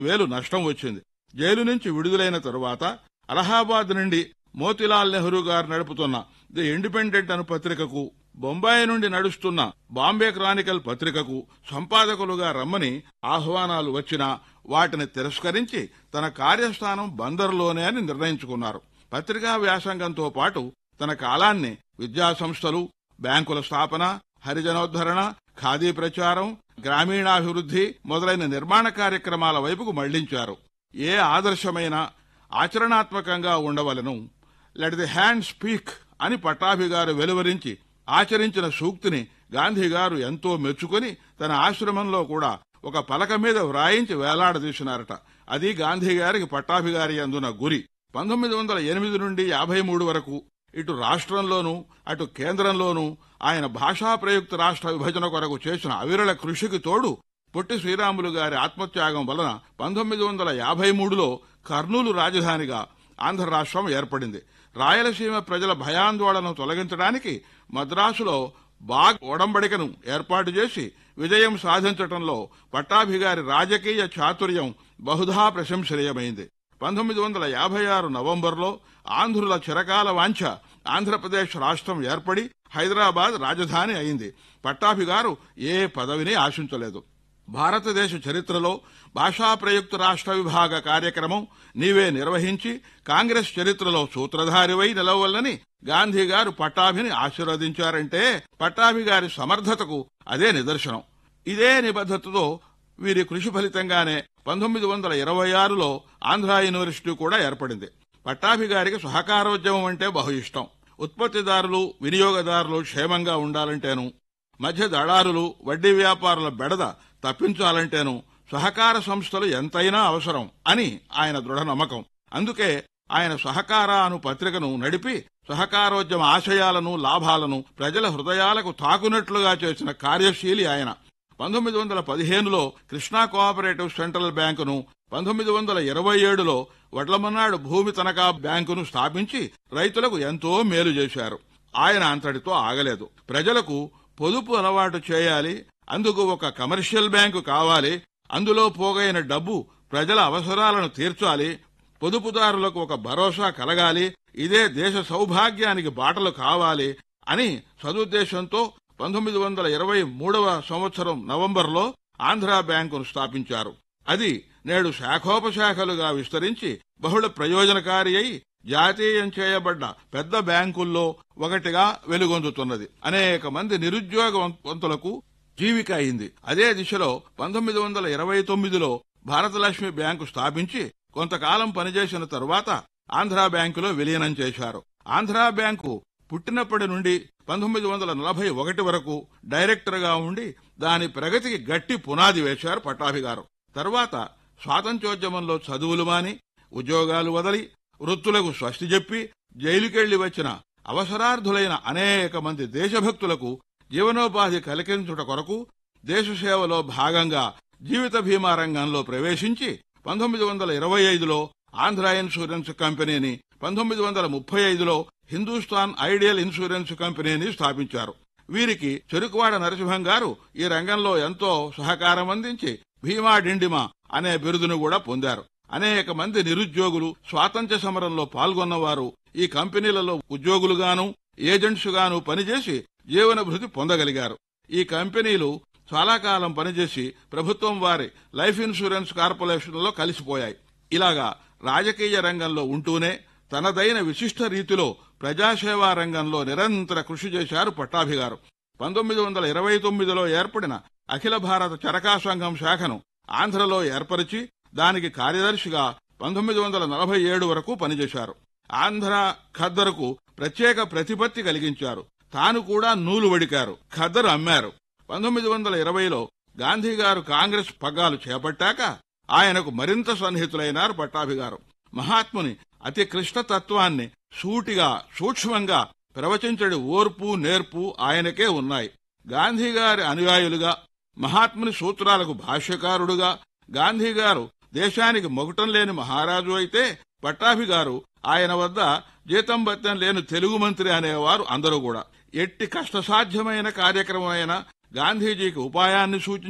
వేలు నష్టం వచ్చింది జైలు నుంచి విడుదలైన తరువాత అలహాబాద్ నుండి మోతిలాల్ నెహ్రూ గారు నడుపుతున్న ది ఇండిపెండెంట్ అను పత్రికకు బొంబాయి నుండి నడుస్తున్న బాంబే క్రానికల్ పత్రికకు సంపాదకులుగా రమ్మని ఆహ్వానాలు వచ్చినా వాటిని తిరస్కరించి తన కార్యస్థానం బందర్లోనే అని నిర్ణయించుకున్నారు పత్రికా వ్యాసంగంతో పాటు తన కాలాన్ని విద్యా సంస్థలు బ్యాంకుల స్థాపన హరిజనోద్ధరణ ఖాదీ ప్రచారం గ్రామీణాభివృద్ధి మొదలైన నిర్మాణ కార్యక్రమాల వైపుకు మళ్లించారు ఏ ఆదర్శమైన ఆచరణాత్మకంగా ఉండవలను లెట్ ది హ్యాండ్ స్పీక్ అని పట్టాభి గారు వెలువరించి ఆచరించిన సూక్తిని గాంధీ గారు ఎంతో మెచ్చుకొని తన ఆశ్రమంలో కూడా ఒక పలక మీద వ్రాయించి వేలాడదీసినారట అది గాంధీ గారికి పట్టాభి గారి అందున గురి పంతొమ్మిది వందల ఎనిమిది నుండి యాభై మూడు వరకు ఇటు రాష్ట్రంలోనూ అటు కేంద్రంలోనూ ఆయన భాషా ప్రయుక్త రాష్ట్ర విభజన కొరకు చేసిన అవిరళ కృషికి తోడు పొట్టి శ్రీరాములు గారి ఆత్మత్యాగం వలన పంతొమ్మిది వందల యాభై మూడులో కర్నూలు రాజధానిగా ఆంధ్ర రాష్ట్రం ఏర్పడింది రాయలసీమ ప్రజల భయాందోళనను తొలగించడానికి మద్రాసులో బాగ్ ఒడంబడికను ఏర్పాటు చేసి విజయం సాధించటంలో పట్టాభి గారి రాజకీయ చాతుర్యం బహుధా ప్రశంసనీయమైంది పంతొమ్మిది వందల యాభై ఆరు నవంబర్లో ఆంధ్రుల చిరకాల వాంఛ ఆంధ్రప్రదేశ్ రాష్ట్రం ఏర్పడి హైదరాబాద్ రాజధాని అయింది పట్టాభి గారు ఏ పదవిని ఆశించలేదు భారతదేశ చరిత్రలో భాషా ప్రయుక్త రాష్ట్ర విభాగ కార్యక్రమం నీవే నిర్వహించి కాంగ్రెస్ చరిత్రలో సూత్రధారివై నిలవల్లని గాంధీ గారు పట్టాభిని ఆశీర్వదించారంటే పట్టాభి గారి సమర్థతకు అదే నిదర్శనం ఇదే నిబద్ధతతో వీరి కృషి ఫలితంగానే పంతొమ్మిది వందల ఇరవై ఆరులో ఆంధ్ర యూనివర్సిటీ కూడా ఏర్పడింది పట్టాభి గారికి సహకారోద్యమం అంటే బహు ఇష్టం ఉత్పత్తిదారులు వినియోగదారులు క్షేమంగా ఉండాలంటేను మధ్య దళారులు వడ్డీ వ్యాపారుల బెడద తప్పించాలంటేను సహకార సంస్థలు ఎంతైనా అవసరం అని ఆయన దృఢ నమ్మకం అందుకే ఆయన సహకార అను పత్రికను నడిపి సహకారోద్యమ ఆశయాలను లాభాలను ప్రజల హృదయాలకు తాకునట్లుగా చేసిన కార్యశీలి ఆయన పంతొమ్మిది వందల పదిహేనులో కృష్ణా కోఆపరేటివ్ సెంట్రల్ బ్యాంకును పంతొమ్మిది వందల ఇరవై ఏడులో వడ్లమన్నాడు భూమి తనఖా బ్యాంకును స్థాపించి రైతులకు ఎంతో మేలు చేశారు ఆయన అంతటితో ఆగలేదు ప్రజలకు పొదుపు అలవాటు చేయాలి అందుకు ఒక కమర్షియల్ బ్యాంకు కావాలి అందులో పోగైన డబ్బు ప్రజల అవసరాలను తీర్చాలి పొదుపుదారులకు ఒక భరోసా కలగాలి ఇదే దేశ సౌభాగ్యానికి బాటలు కావాలి అని సదుద్దేశంతో పంతొమ్మిది వందల ఇరవై మూడవ సంవత్సరం నవంబర్లో ఆంధ్రా బ్యాంకును స్థాపించారు అది నేడు శాఖోపశాఖలుగా విస్తరించి బహుళ ప్రయోజనకారి అయి జాతీయం చేయబడ్డ పెద్ద బ్యాంకుల్లో ఒకటిగా వెలుగొందుతున్నది అనేక మంది నిరుద్యోగవంతులకు జీవిక అయింది అదే దిశలో పంతొమ్మిది వందల ఇరవై తొమ్మిదిలో భారతలక్ష్మి బ్యాంకు స్థాపించి కొంతకాలం పనిచేసిన తరువాత ఆంధ్రా బ్యాంకులో విలీనం చేశారు ఆంధ్రా బ్యాంకు పుట్టినప్పటి నుండి పంతొమ్మిది వందల నలభై ఒకటి వరకు డైరెక్టర్గా ఉండి దాని ప్రగతికి గట్టి పునాది వేశారు పట్టాభి గారు తర్వాత స్వాతంత్ర్యోద్యమంలో చదువులు మాని ఉద్యోగాలు వదలి వృత్తులకు స్వస్తి చెప్పి జైలుకెళ్లి వచ్చిన అవసరార్థులైన అనేక మంది దేశభక్తులకు జీవనోపాధి కలిగించుట కొరకు దేశ సేవలో భాగంగా జీవిత బీమా రంగంలో ప్రవేశించి పంతొమ్మిది వందల ఇరవై ఐదులో ఆంధ్ర ఇన్సూరెన్స్ కంపెనీని పంతొమ్మిది వందల ముప్పై ఐదులో హిందూస్థాన్ ఐడియల్ ఇన్సూరెన్స్ కంపెనీని స్థాపించారు వీరికి చెరుకువాడ నరసింహం గారు ఈ రంగంలో ఎంతో సహకారం అందించి భీమా డిండిమా అనే బిరుదును కూడా పొందారు అనేక మంది నిరుద్యోగులు స్వాతంత్ర్య సమరంలో పాల్గొన్నవారు ఈ కంపెనీలలో ఉద్యోగులుగాను ఏజెంట్స్గాను పనిచేసి జీవనభృతి పొందగలిగారు ఈ కంపెనీలు చాలా కాలం పనిచేసి ప్రభుత్వం వారి లైఫ్ ఇన్సూరెన్స్ కార్పొరేషన్లో కలిసిపోయాయి ఇలాగా రాజకీయ రంగంలో ఉంటూనే తనదైన విశిష్ట రీతిలో ప్రజాసేవా రంగంలో నిరంతర కృషి చేశారు పట్టాభి గారు పంతొమ్మిది వందల ఇరవై తొమ్మిదిలో ఏర్పడిన అఖిల భారత చరకా సంఘం శాఖను ఆంధ్రలో ఏర్పరిచి దానికి కార్యదర్శిగా పంతొమ్మిది వందల నలభై ఏడు వరకు పనిచేశారు ఆంధ్ర ఖద్దరుకు ప్రత్యేక ప్రతిపత్తి కలిగించారు తాను కూడా నూలు వడికారు ఖద్దరు అమ్మారు పంతొమ్మిది వందల ఇరవైలో గాంధీ గారు కాంగ్రెస్ పగ్గాలు చేపట్టాక ఆయనకు మరింత సన్నిహితులైనారు పట్టాభి గారు మహాత్ముని అతి క్లిష్ట తత్వాన్ని సూటిగా సూక్ష్మంగా ప్రవచించడి ఓర్పు నేర్పు ఆయనకే ఉన్నాయి గాంధీ గారి అనుయాయులుగా మహాత్ముని సూత్రాలకు భాష్యకారుడుగా గాంధీ గారు దేశానికి మొగటం లేని మహారాజు అయితే పట్టాభి గారు ఆయన వద్ద జీతం బత్తం లేని తెలుగు మంత్రి అనేవారు అందరూ కూడా ఎట్టి కష్టసాధ్యమైన కార్యక్రమమైన గాంధీజీకి ఉపాయాన్ని సూచించి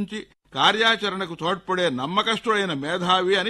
కార్యాచరణకు తోడ్పడే నమ్మకస్తుడైన మేధావి అని